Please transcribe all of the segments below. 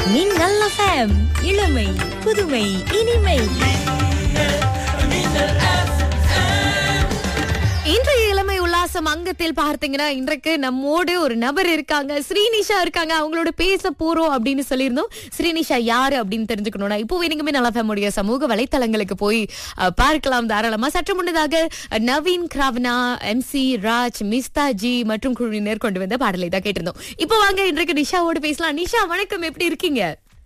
மின்னல் FM இளமை புதுமை இனிமை இன்றைய இளமை உல்லாசம் அங்கத்தில் பார்த்தீங்கன்னா இன்றைக்கு நம்மோடு ஒரு நபர் இருக்காங்க ஸ்ரீனிஷா இருக்காங்க அவங்களோட பேச போறோம் அப்படின்னு சொல்லியிருந்தோம் ஸ்ரீனிஷா யாரு அப்படின்னு தெரிஞ்சுக்கணும்னா இப்போ நீங்களுமே நல்லா ஃபேமுடைய சமூக வலைத்தளங்களுக்கு போய் அஹ், பார்க்கலாம் தாராளமா சற்று முன்னதாக அஹ், நவீன் கிராவனா எம்சி ராஜ் மிஸ்தாஜி மற்றும் குழுவினர் கொண்டு வந்த பாடலை தான் கேட்டிருந்தோம் இப்போ வாங்க இன்றைக்கு நிஷாவோடு பேசலாம் நிஷா வணக்கம் எப்படி இருக்கீங்க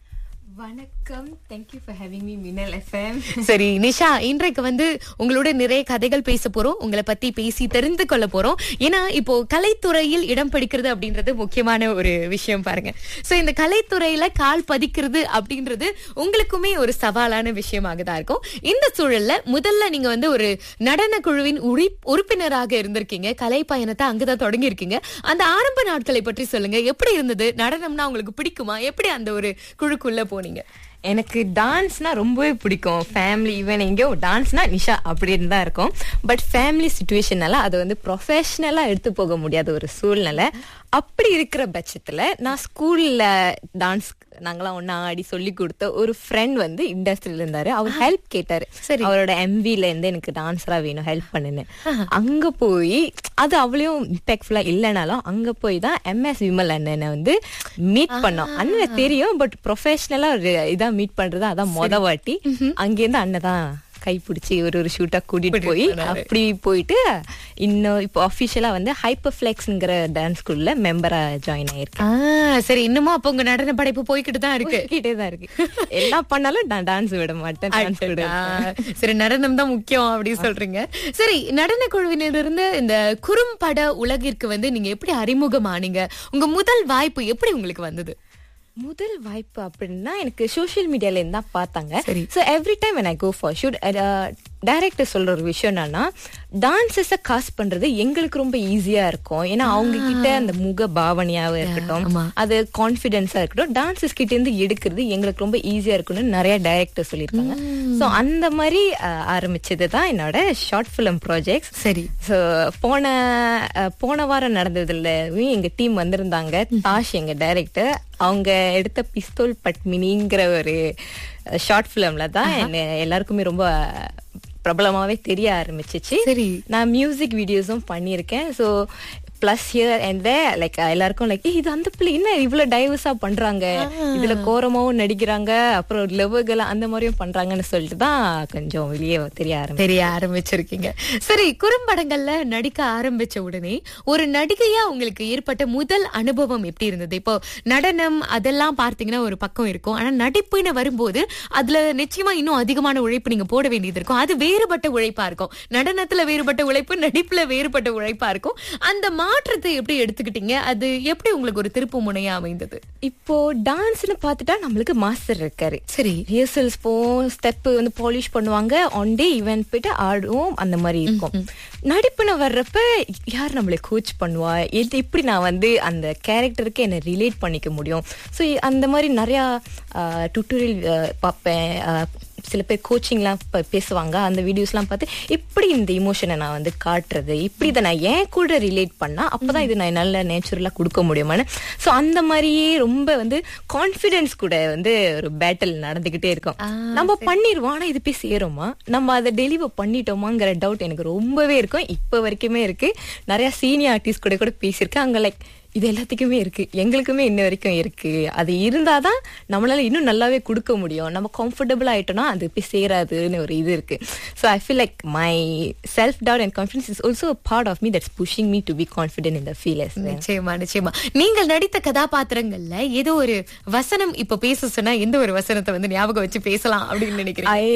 வணக்கம் thank you for having me Minnal FM சரி நிஷா இன்றைக்கு வந்து உங்களோட நிறைய கதைகள் பேச போறோம் உங்களை பத்தி பேசி தெரிந்து கொள்ள போறோம் ஏன்னா இப்போ கலைத்துறையில் இடம் பிடிக்கிறது அப்படின்றது முக்கியமான ஒரு விஷயம் பாருங்க சோ இந்த கலைத்துறையில கால் பதிக்கிறது அப்படின்றது உங்களுக்குமே ஒரு சவாலான விஷயமாக தான் இருக்கும் இந்த சூழல்ல முதல்ல நீங்க வந்து ஒரு நடன குழுவின் உரி- உறுப்பினராக இருந்திருக்கீங்க கலை பயணத்தை அங்கதான் தொடங்கி இருக்கீங்க அந்த ஆரம்ப நாட்களை பற்றி சொல்லுங்க எப்படி இருந்தது நடனம்னா உங்களுக்கு பிடிக்குமா எப்படி அந்த ஒரு குழுக்குள்ள போனீங்க எனக்கு டான்ஸ்னா ரொம்பவே பிடிக்கும் ஃபேமிலி ஈவன் எங்கேயோ டான்ஸ்னா நிஷா அப்படின்னு தான் இருக்கும் பட் ஃபேமிலி சுச்சுவேஷனால அதை வந்து ப்ரொஃபஷனலா எடுத்து போக முடியாத ஒரு சூழ்நிலை அப்படி இருக்கிற பட்சத்துல நான் ஸ்கூல்ல டான்ஸ் நாங்களாம் ஒண்ணா ஆடி சொல்லி கொடுத்த ஒரு ஃப்ரெண்ட் வந்து இண்டஸ்ட்ரியில இருந்தாரு அவர் ஹெல்ப் கேட்டாரு சரி. அவரோட எம்வில இருந்து எனக்கு டான்ஸரா வேணும் ஹெல்ப் பண்ணுன்னு அங்க போய் அது அவ்வளவும் இம்பாக்ட்ஃபுல்லா இல்லைனாலும் அங்க போய் தான் எம்எஸ் விமல் அண்ணனை வந்து மீட் பண்ணோம் அண்ணனை தெரியும் பட் ப்ரொஃபஷனலா ஒரு இதா மீட் பண்றது அதான் மொத வாட்டி அங்கேருந்து அண்ணன் தான் கை பிடிச்சி ஒரு ஒரு ஷூட்டா கூட்டிட்டு கூட்டிட்டு போய் போனாரு. அப்படி போயிட்டு இன்னும் இப்போ அஃபிஷியலா வந்து ஹைப்பர் ஃபிளெக்ஸ்ங்கிற டான்ஸ் ஸ்கூல்ல மெம்பரா ஜாயின் ஆயிருக்கேன் ஆ சரி இன்னமும் அப்ப உங்க நடன படைப்பு போய்கிட்டு தான் இருக்கு கிட்டே தான் இருக்கு எல்லாம் பண்ணாலும் நான் டான்ஸ் விட மாட்டேன் டான்ஸ் விட ஆ, சரி நடனம் தான் முக்கியம் அப்படின்னு சொல்றீங்க சரி நடன குழுவினரிருந்து இந்த குறும்பட உலகிற்கு வந்து நீங்க எப்படி அறிமுகமானீங்க உங்க முதல் வாய்ப்பு எப்படி உங்களுக்கு வந்தது முதல் வாய்ப்பு அப்படின்னா எனக்கு சோஷியல் மீடியால இருந்து தான் பார்த்தாங்க சரி. So every time I go for shoot director சொல்ற ஒரு விஷயம் என்னன்னா டான்ஸஸ காஸ் பண்றது எங்களுக்கு ரொம்ப ஈஸியா இருக்கும் ஏன்னா அவங்க கிட்ட அந்த முக பாவனையாவே இருக்கட்டும் ஆமா. அது கான்ஃபிடென்ஸா இருக்கட்டும் டான்சஸ் கிட்ட இருந்து எடுக்கிறது எங்களுக்கு ரொம்ப ஈஸியா இருக்கும்னு நிறைய டைரக்டர் சொல்லியிருக்காங்க ஸோ அந்த மாதிரி அஹ், ஆரம்பிச்சது தான் என்னோட ஷார்ட் ஃபிலிம் ப்ராஜெக்ட்ஸ் சரி ஸோ போன அஹ், போன வாரம் நடந்ததுல எங்க டீம் வந்திருந்தாங்க தாஷ் எங்க டைரக்டர் அவங்க எடுத்த பிஸ்தோல் பட்மினிங்கிற ஒரு ஷார்ட் ஃபிலிம்ல தான் என்ன எல்லாருக்குமே ரொம்ப பிரபலமாவே தெரிய ஆரம்பிச்சிச்சு சரி. நான் மியூசிக் வீடியோஸும் பண்ணியிருக்கேன் so plus here and way like எல்லாருக்கும் லைக் இது அந்த பிள்ளை என்ன இவ்வளவு டைவர்ஸா பண்றாங்க இதுல கோரமாவும் நடிக்கிறாங்க அப்புறம் லெவர்கள் அந்த மாதிரியும் பண்றாங்கன்னு சொல்லிட்டு தான் கொஞ்சம் வெளியே தெரிய ஆரம்பிச்சு தெரிய ஆரம்பிச்சிருக்கீங்க சரி குறும்படங்கள்ல நடிக்க ஆரம்பிச்ச உடனே ஒரு நடிகையா உங்களுக்கு ஏற்பட்ட முதல் அனுபவம் எப்படி இருந்தது இப்போ நடனம் அதெல்லாம் பார்த்தீங்கன்னா ஒரு பக்கம் இருக்கும் ஆனா நடிப்புன்னு வரும்போது அதுல நிச்சயமா இன்னும் அதிகமான உழைப்பு நீங்க போட வேண்டியது இருக்கும் அது வேறுபட்ட உழைப்பா இருக்கும் நடனத்துல வேறுபட்ட உழைப்பு நடிப்புல வேறுபட்ட உழைப்பா இருக்கும் அந்த மாற்றத்தை எப்படி எடுத்துக்கிட்டீங்க அது எப்படி உங்களுக்கு ஒரு திருப்பு முனையா அமைந்தது இப்போ டான்ஸ்னு பார்த்துட்டா நம்மளுக்கு மாஸ்டர் இருக்காரு சரி ரிஹர்சல்ஸ் போவோம் ஸ்டெப் வந்து பாலிஷ் பண்ணுவாங்க ஆன் டே ஈவென்ட் போயிட்டு ஆடுவோம் அந்த மாதிரி இருக்கும் நடிப்புன்னு வர்றப்ப யார் நம்மளை கோச் பண்ணுவா எது எப்படி நான் வந்து அந்த கேரக்டருக்கு என்னை ரிலேட் பண்ணிக்க முடியும் ஸோ அந்த மாதிரி நிறையா டுட்டோரியல் பார்ப்பேன் ஆஹ், சில பேர் கோச்சிங்லாம் பேசுவாங்க அந்த வீடியோஸ்லாம் பார்த்து எப்படி இந்த இமோஷனை நான் வந்து காட்டுறது இப்படி இதை நான் ஏன் கூட ரிலேட் பண்ணா அப்பதான் இது நான் நல்ல நேச்சுரலா கொடுக்க முடியுமான்னு ஸோ அந்த மாதிரியே ரொம்ப வந்து கான்ஃபிடென்ஸ் கூட வந்து ஒரு பேட்டில் நடந்துகிட்டே இருக்கும் நம்ம பண்ணிடுவோம் ஆனா இது போய் சேருமா நம்ம அதை டெலிவர் பண்ணிட்டோமாங்கிற டவுட் எனக்கு ரொம்பவே இருக்கும் இப்போ வரைக்குமே இருக்கு நிறைய சீனியர் ஆர்டிஸ்ட் கூட கூட பேசியிருக்கேன் அங்க லைக் இது எல்லாத்துக்குமே இருக்கு எங்களுக்குமே இன்ன வரைக்கும் இருக்கு அது இருந்தாதான் நம்மளால இன்னும் நல்லாவே கொடுக்க முடியும் நம்ம கம்ஃபர்டபுள் ஆயிட்டோம்னா அது போய் சேராதுன்னு ஒரு இது இருக்கு so I feel like my self doubt and confidence is also part of me that's pushing me to be confident in the feel yes நிச்சயமா நிச்சயமா நீங்கள் நடித்த கதாபாத்திரங்கள்ல ஏதோ ஒரு வசனம் இப்ப பேச சொன்னா எந்த ஒரு வசனத்தை வந்து ஞாபகம் வச்சு பேசலாம் அப்படின்னு நினைக்கிறேன் ஐ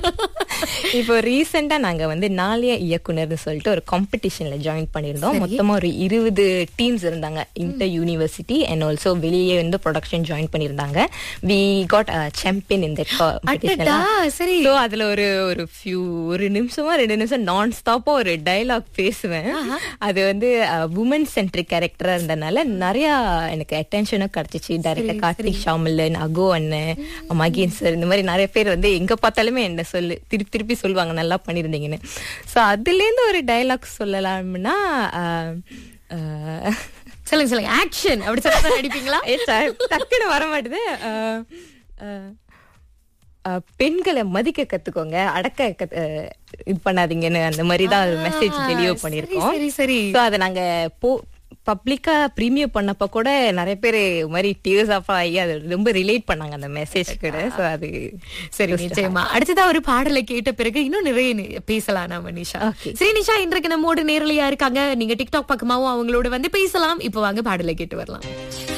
இப்போ ரீசெண்டா நாங்க வந்து நாளைய இயக்குனர்னு சொல்லிட்டு ஒரு காம்படிஷன்ல ஜாயின் பண்ணியிருந்தோம் மொத்தமா ஒரு இருபது டீம்ஸ் இருந்தாங்க இன்டர் யூனிவர்சிட்டி அண்ட் ஆல்சோ வெளியே வந்து ப்ரொடக்ஷன் ஜாயின் பண்ணியிருந்தாங்க வி காட் சாம்பியன் இந்த அடடா, சரி. ஸோ அதுல ஒரு ஒரு ஃபியூ ஒரு நிமிஷமா ரெண்டு நிமிஷம் நான் ஸ்டாப்பா ஒரு டைலாக் பேசுவேன் அது வந்து உமன் சென்ட்ரிக் கேரக்டரா இருந்தனால நிறைய எனக்கு அட்டென்ஷனும் கிடைச்சிச்சு டைரக்டர் கார்த்திக் ஷாமில்லன் அகோ அண்ணன் மகேன் சார் இந்த மாதிரி நிறைய பேர் வந்து எங்க பார்த்தாலுமே என்ன சொல்லு திருப்பி திருப்பி சொல்லுவாங்க நல்லா பண்ணியிருந்தீங்கன்னு ஸோ அதுலேருந்து ஒரு டைலாக் சொல்லலாம்னா ஆஹ், ஆஹ், சொல்லுங்க சொல்லுங்க ஆக்ஷன் அப்படி சொல்ல நடிப்பீங்களா ஏ, ட- டக்குன்னு வர மாட்டுது அஹ், அஹ், அஹ், பெண்களை மதிக்க கத்துக்கோங்க அடக்க கத்து- அஹ், இது பண்ணாதீங்கன்னு அந்த மாதிரி தான் மெசேஜ் டெலிவர் சரி, பண்ணிருக்கோம் சரி சரி ஸோ அதை நாங்க போ பப்ளிக்கா ப்ரீமியம் பண்ணப்ப கூட நிறைய பேர் மாதிரி டியர்ஸ் ஆஃப் ஆகி அது ரொம்ப ரிலேட் பண்ணாங்க அந்த மெசேஜ் கூட ஸோ அது சரி நிச்சயமா அடுத்ததா ஒரு பாடலை கேட்ட பிறகு இன்னும் நிறைய நி- பேசலாம் நாம நிஷா Okay. சரி நிஷா இன்றைக்கு நம்மோடு நேரலையா இருக்காங்க நீங்க டிக்டாக் பக்கமாவும் அவங்களோட வந்து பேசலாம் இப்போ வாங்க பாடலை கேட்டு வரலாம்